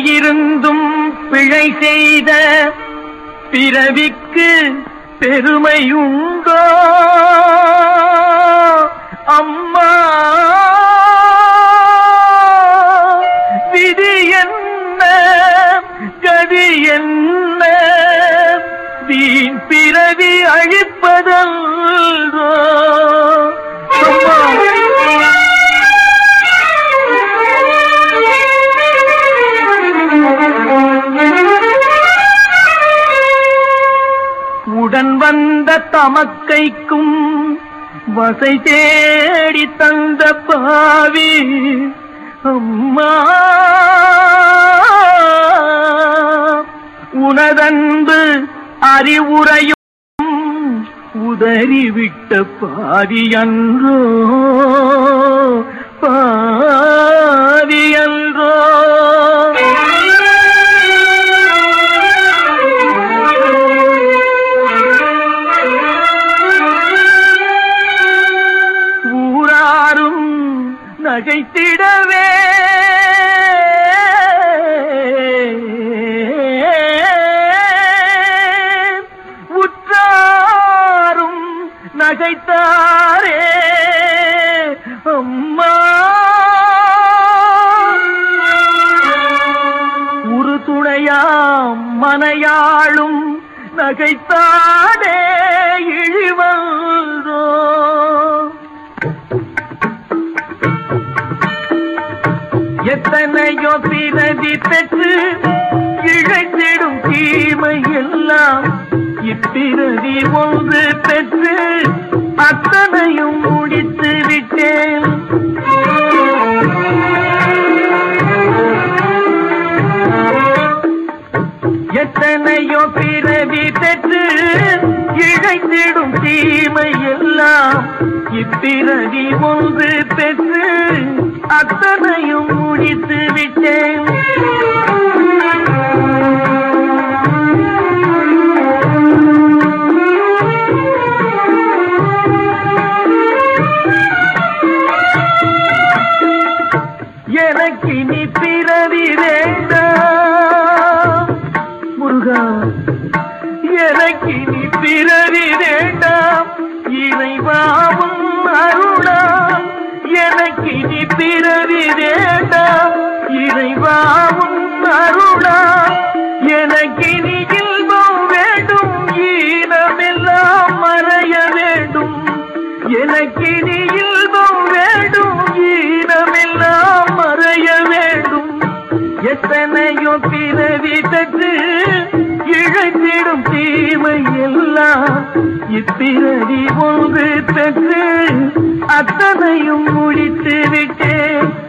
இருந்தும் பிழை செய்த பிறவிக்கு பெருமையுண்டோ அம்மா விதி என்ன கதி என்ன வீண் பிறவி அழிப்பதல்தோ அம்மா உடன் வந்த தமக்கைக்கும் வசை தேடி தந்த பாவி அம்மா உனதன்பு அறிவுரையும் உதறிவிட்ட பாவி அன்றோ பாவி அன்றோ ஊராரும் நகைத்திடவே உற்றாரும் நகைத்தாரே அம்மா ஒரு துணையாம் மனையாளும் நகைத்தாடே இழிவந்தோ எத்தனையோ பிறவி பெற்று இழைத்திடும் தீமை எல்லாம் இப்பிறவி ஒன்று பெற்று அத்தனையும் முடித்து விட்டேன் எத்தனையோ பிறவி பெற்று இழைத்திடும் தீமை எல்லாம் இப்பிறவி ஒன்று பெற்று அத்தனையும் முடித்து விட்டேன் எனக்கு இனி பிறவி வேண்டாம் முருகா எனக்கு இனி பிறவி வேண்டாம் இறைவாவும் அருளாம் எனக்கு இனி பிறவி வேண்டாம் இறைவாவும் அருளாம் எனக்கு இனி இன்பம் வேண்டும் ஈனமெல்லாம் மறைய வேண்டும் எனக்கு இனி இன்பம் வேண்டும் ஈனமெல்லாம் மறைய வேண்டும் எத்தனையோ பிறவி பெற்று இழைத்திடும் தீமை எல்லாம் இப்பிறவி ஒன்று பெற்று அத்தனையும் முடித்து விட்டேன்